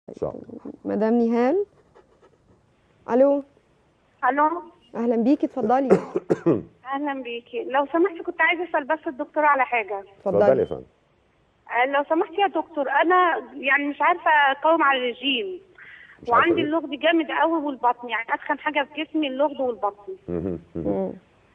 ان شاء الله مدام نهال الو الو اهلا بيكي اتفضلي اهلا بيكي لو سمحتي كنت عايزه اسال بس الدكتور على حاجه اتفضلي يا اتفضلي فندم آه، لو سمحتي يا دكتور انا يعني مش عارفه اقاوم على الرجيم مش عارفة وعندي إيه؟ اللغد جامد قوي والبطن يعني اتخن حاجه في جسمي اللغد والبطن مهم. مهم. مم.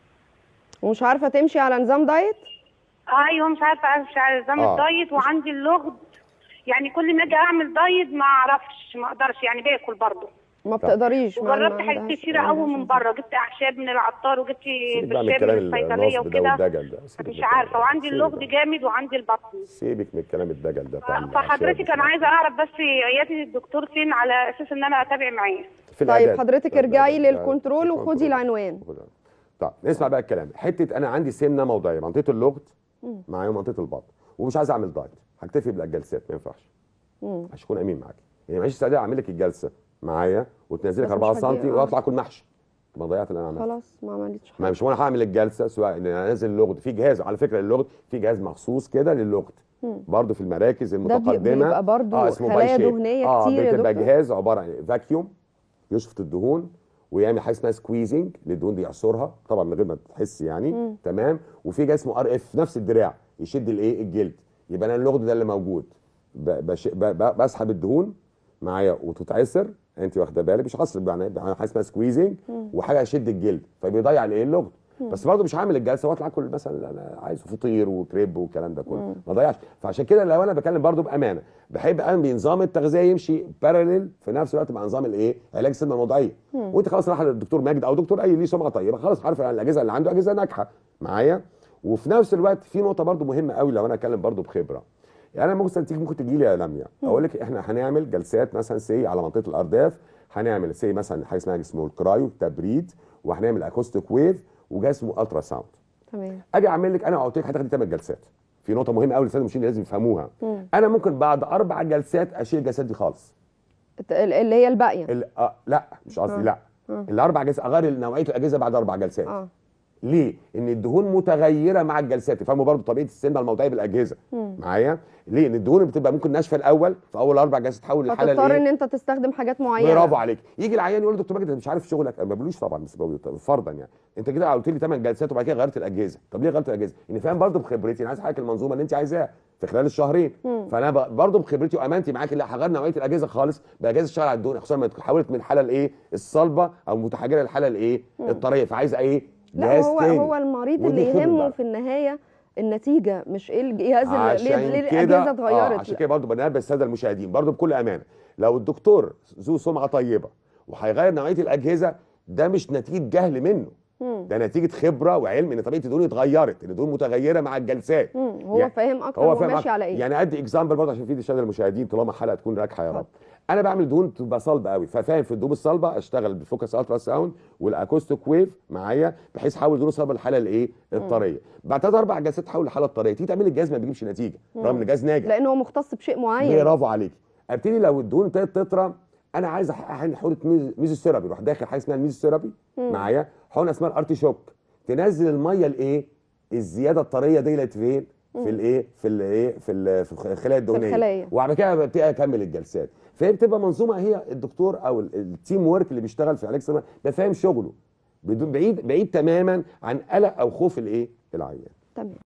ومش عارفه تمشي على نظام دايت ايوه مش عارفه امشي على نظام آه. الدايت وعندي اللغد يعني كل ما اجي اعمل دايت ما اعرفش ما اقدرش يعني باكل برضه ما بتقدريش ما- وجربت ما حاجات عندهاش- كتيره ما قوي عندهاش من بره جبت اعشاب من العطار وجبت سيبك بقى من برشام الكلام من الصيدليه النصب ده وكده والدجل ده سيبك من مش الكلام عارفه ده. وعندي سيبك اللغد بقى. جامد وعندي البطن سيبك من الكلام الدجل ده بتاع فحضرتك الأعشاب انا عايزه اعرف بس عياده الدكتور فين على اساس ان انا اتابع معاه في طيب العيادات. حضرتك في ارجعي العيادات. للكنترول الكنترول. وخدي العنوان خدي العنوان. طيب نسمع بقى الكلام حته انا عندي سمنه موضعيه منطقه اللغد معايا منطقه البطن ومش عايز اعمل دايت هكتفي بالجلسات ما ينفعش مم. عشان اكون امين معاك يعني معيش استعداد اعمل لك الجلسه معايا وتنزلك بس 4 مش سم هدي- آه. واطلع اكل محشي تبقى ضيعت اللي انا عملته خلاص ما عملتش ما حاجه مش وانا هعمل الجلسه سواء ان انا انزل اللغد في جهاز على فكره اللغد في جهاز مخصوص كده للغد برضه في المراكز بي- المتقدمه بيبقى برضه اسمه خلايا باي شيب. دهنية اه كتير يا بتبقى دكتور. جهاز عباره عن فاكيوم يشفط الدهون ويعمل حاجه اسمها سكويزنج للدهون دي يعصرها طبعا من غير ما تحس يعني تمام وفي جهاز اسمه ار اف نفس الدراع يشد الايه الجلد يبقى انا اللغد ده اللي موجود ب- بش... ب... ب... بسحب الدهون معايا وتتعصر انت واخده بالك مش عصر يعني حاجه اسمها سكويزنج وحاجه يشد الجلد فبيضيع الايه اللغد بس برضه مش هعمل الجلسه واطلع اكل مثلا اللي انا عايزه فطير وكريب والكلام ده كله ما ضيعش فعشان كده لو انا بتكلم برضه بامانه بحب انا بنظام التغذيه يمشي باراليل في نفس الوقت مع نظام الايه علاج السمنه الموضعيه وانت خلاص رايح للدكتور ماجد او دكتور اي ليه سمعه طيبه خلاص عارف عن الاجهزه اللي عنده اجهزه ناجحه معايا وفي نفس الوقت في نقطه برضه مهمه قوي لو انا اتكلم برضه بخبره يعني انا ممكن تيجي ممكن تجي لي يا لميا اقول لك احنا هنعمل جلسات مثلا سي على منطقه الارداف هنعمل سي مثلا حاجه اسمها اسمه الكرايو تبريد وهنعمل اكوستيك ويف وجهاز اسمه الترا ساوند تمام اجي اعمل لك انا قلت لك هتاخدي 8 جلسات في نقطه مهمه قوي للساده المشاهدين لازم يفهموها انا ممكن بعد اربع جلسات اشيل الجلسات دي خالص الت- اللي هي الباقيه ال- آه لا مش قصدي آه. لا آه. الاربع جلسات اغير نوعيه الاجهزه بعد اربع جلسات اه ليه؟ ان الدهون متغيره مع الجلسات تفهموا برضو طبيعه السمنه الموضعيه بالاجهزه معايا؟ ليه؟ ان الدهون بتبقى ممكن ناشفه الاول في اول اربع جلسات تحول للحاله فتضطر الايه؟ ان انت تستخدم حاجات معينه برافو عليك يجي العيان يقول له دكتور ماجد انت مش عارف شغلك ما بقولوش طبعا بس بقول فرضا يعني انت كده قلت لي 8 جلسات وبعد كده غيرت الاجهزه طب ليه غيرت الاجهزه ان فاهم برضو بخبرتي انا عايز حضرتك المنظومه اللي انت عايزاها في خلال الشهرين فانا ب- برضو بخبرتي وامانتي معاك لا هغير نوعيه الاجهزه خالص باجهزه الشغل على الدهون خصوصا لما حولت من الحاله الايه الصلبه او متحجره للحاله الايه الطريه فعايزه ايه لا جهاز هو تاني. هو المريض ودي اللي خبرة يهمه بقى. في النهايه النتيجه مش ايه الجهاز اللي ليه, عشان ليه كده الاجهزه آه اتغيرت عشان لا. كده برضه بنبه الساده المشاهدين برضه بكل امانه لو الدكتور ذو سمعه طيبه وهيغير نوعيه الاجهزه ده مش نتيجه جهل منه مم. ده نتيجه خبره وعلم ان طبيعه الدهون اتغيرت ان الدهون متغيره مع الجلسات مم. هو يعني- فاهم اكتر هو هو فاهم ماشي أكتر. على ايه يعني ادي اكزامبل برضه عشان في الساده المشاهدين طالما حلقه تكون راجحه يا رب انا بعمل دهون تبقى صلبه قوي ففاهم في الدهون الصلبه اشتغل بالفوكس الترا ساوند والاكوستيك ويف معايا بحيث احول الدهون الصلبه للحاله الايه الطريه بعد ثلاث اربع جلسات تحول للحاله الطريه تيجي تعمل الجهاز ما بيجيبش نتيجه رغم ان الجهاز ناجح لان هو مختص بشيء معين برافو عليك ابتدي لو الدهون ابتدت تطرى انا عايز احقن حقنه ميز- ميزوثيرابي روح داخل حاجه اسمها الميزوثيرابي معايا حقنه اسمها الارتيشوك تنزل الميه الايه الزياده الطريه ديت فين في الايه في الايه في ال- في الخلايا الدهنيه الخلايا. وبعد كده ببتدي اكمل الجلسات فهي بتبقى منظومه هي الدكتور او ال- التيم ورك اللي بيشتغل في علاج السمنه ده فاهم شغله بدون بعيد بعيد تماما عن قلق او خوف الايه العيان تمام